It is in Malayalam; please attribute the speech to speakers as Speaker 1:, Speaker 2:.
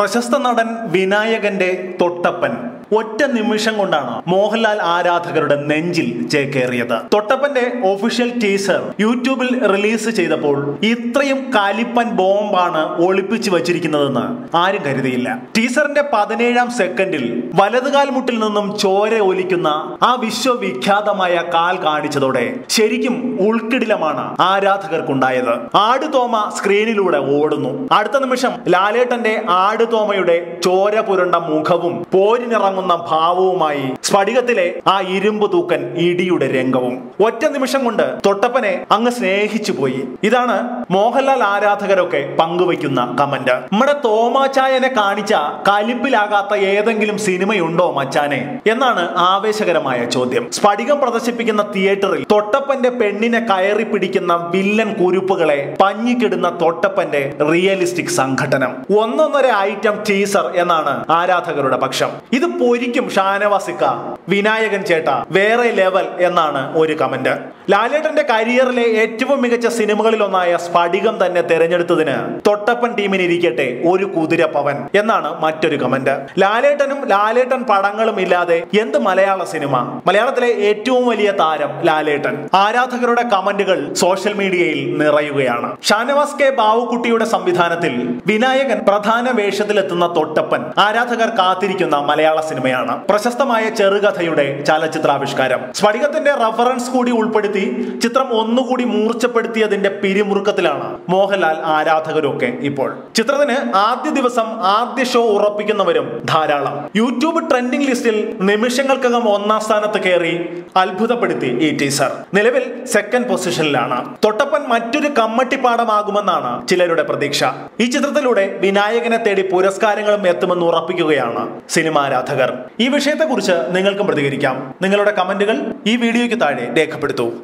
Speaker 1: പ്രശസ്ത നടൻ വിനായകന്റെ തൊട്ടപ്പൻ ഒറ്റ നിമിഷം കൊണ്ടാണ് മോഹൻലാൽ ആരാധകരുടെ നെഞ്ചിൽ ചേക്കേറിയത് തൊട്ടപ്പന്റെ ഒഫീഷ്യൽ ടീസർ യൂട്യൂബിൽ റിലീസ് ചെയ്തപ്പോൾ ഇത്രയും കാലിപ്പൻ ബോംബാണ് ഒളിപ്പിച്ചു വച്ചിരിക്കുന്നതെന്ന് ആരും കരുതിയില്ല ടീസറിന്റെ പതിനേഴാം സെക്കൻഡിൽ വലതുകാൽ മുട്ടിൽ നിന്നും ചോര ഒലിക്കുന്ന ആ വിശ്വവിഖ്യാതമായ കാൽ കാണിച്ചതോടെ ശരിക്കും ഉൾക്കിടിലമാണ് ആരാധകർക്കുണ്ടായത് ആടുതോമ സ്ക്രീനിലൂടെ ഓടുന്നു അടുത്ത നിമിഷം ലാലേട്ടന്റെ ആടുതോമയുടെ ചോര പുരണ്ട മുഖവും പോരിനിറങ്ങുന്ന ഭാവവുമായി സ്ഫടികത്തിലെ ആ ഇരുമ്പ് തൂക്കൻ ഇടിയുടെ രംഗവും ഒറ്റ നിമിഷം കൊണ്ട് തൊട്ടപ്പനെ അങ്ങ് സ്നേഹിച്ചു പോയി ഇതാണ് മോഹൻലാൽ ആരാധകരൊക്കെ പങ്കുവയ്ക്കുന്ന കമന്റ് നമ്മുടെ തോമാച്ചായനെ കാണിച്ച കലിപ്പിലാകാത്ത ഏതെങ്കിലും സിനിമയുണ്ടോ മച്ചാനെ എന്നാണ് ആവേശകരമായ ചോദ്യം സ്ഫടികം പ്രദർശിപ്പിക്കുന്ന തിയേറ്ററിൽ തൊട്ടപ്പന്റെ പെണ്ണിനെ കയറി പിടിക്കുന്ന വില്ലൻ കുരുപ്പുകളെ പഞ്ഞിക്കിടുന്ന തൊട്ടപ്പന്റെ റിയലിസ്റ്റിക് സംഘടനം ഒന്നൊന്നര ഐറ്റം ടീസർ എന്നാണ് ആരാധകരുടെ പക്ഷം ഇത് പൊരിക്കും ഷാനവാസിക്ക വിനായകൻ ചേട്ട വേറെ ലെവൽ എന്നാണ് ഒരു കമന്റ് ലാലേട്ടന്റെ കരിയറിലെ ഏറ്റവും മികച്ച സിനിമകളിൽ ഒന്നായ സ്ഫടികം തന്നെ തെരഞ്ഞെടുത്തതിന് തൊട്ടപ്പൻ ടീമിന് ഇരിക്കട്ടെ ഒരു കുതിര പവൻ എന്നാണ് മറ്റൊരു കമന്റ് ലാലേട്ടനും ലാലേട്ടൻ പടങ്ങളും ഇല്ലാതെ എന്ത് മലയാള സിനിമ മലയാളത്തിലെ ഏറ്റവും വലിയ താരം ലാലേട്ടൻ ആരാധകരുടെ കമന്റുകൾ സോഷ്യൽ മീഡിയയിൽ നിറയുകയാണ് ഷാനവാസ് കെ ബാവുക്കുട്ടിയുടെ സംവിധാനത്തിൽ വിനായകൻ പ്രധാന വേഷത്തിലെത്തുന്ന തൊട്ടപ്പൻ ആരാധകർ കാത്തിരിക്കുന്ന മലയാള സിനിമയാണ് പ്രശസ്തമായ ചെറുകഥയുടെ ചലച്ചിത്രാവിഷ്കാരം സ്ഫടികത്തിന്റെ റഫറൻസ് കൂടി ഉൾപ്പെടുത്തി ചിത്രം ഒന്നുകൂടി മൂർച്ചപ്പെടുത്തിയതിന്റെ പിരിമുറുക്കത്തിലാണ് മോഹൻലാൽ ആരാധകരൊക്കെ ഇപ്പോൾ ചിത്രത്തിന് ആദ്യ ദിവസം ആദ്യ ഷോ ഉറപ്പിക്കുന്നവരും ധാരാളം യൂട്യൂബ് ട്രെൻഡിംഗ് ലിസ്റ്റിൽ നിമിഷങ്ങൾക്കകം ഒന്നാം സ്ഥാനത്ത് കയറി അത്ഭുതപ്പെടുത്തി ഈ ടീസർ നിലവിൽ സെക്കൻഡ് പൊസിഷനിലാണ് തൊട്ടപ്പൻ മറ്റൊരു കമ്മട്ടിപ്പാടമാകുമെന്നാണ് ചിലരുടെ പ്രതീക്ഷ ഈ ചിത്രത്തിലൂടെ വിനായകനെ തേടി പുരസ്കാരങ്ങളും എത്തുമെന്ന് ഉറപ്പിക്കുകയാണ് സിനിമാ ആരാധകർ ഈ വിഷയത്തെക്കുറിച്ച് നിങ്ങൾക്കും പ്രതികരിക്കാം നിങ്ങളുടെ കമന്റുകൾ ഈ വീഡിയോയ്ക്ക് താഴെ രേഖപ്പെടുത്തൂ